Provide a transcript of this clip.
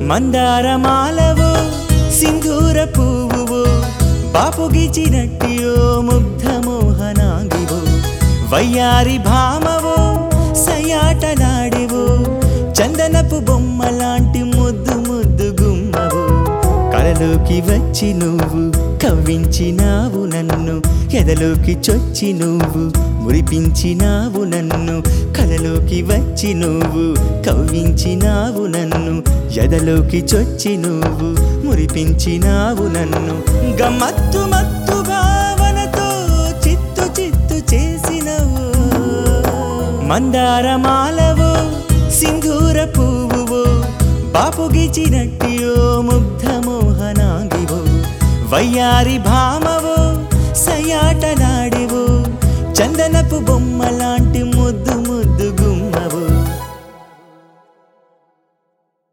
మందారమాలవో సింధూర పువ్వువో బాపు గీచినట్టియో ముగ్ధ మోహనాంగివో వయ్యారి భామవో సయాటలాడేవో చందనపు బొమ్మ లాంటి ముద్దు ముద్దు గుమ్మవో కలలోకి వచ్చి నువ్వు కవ్వించినావు నన్ను ఎదలోకి చొచ్చి నువ్వు మురిపించినావు నన్ను కలలోకి వచ్చి నువ్వు కవ్వించినావు నన్ను ఎదలోకి చొచ్చి నువ్వు మురిపించినావు నన్ను గమ్మత్తు మత్తు భావనతో చిత్తు చిత్తు చేసినవు మందారమాలవో సింధూర పువ్వువో బాపు గీచినట్టియో ముగ్ధ మోహనాంగివో వయ్యారి భామవో సయాటలాడేవో చందనపు బొమ్మ లాంటి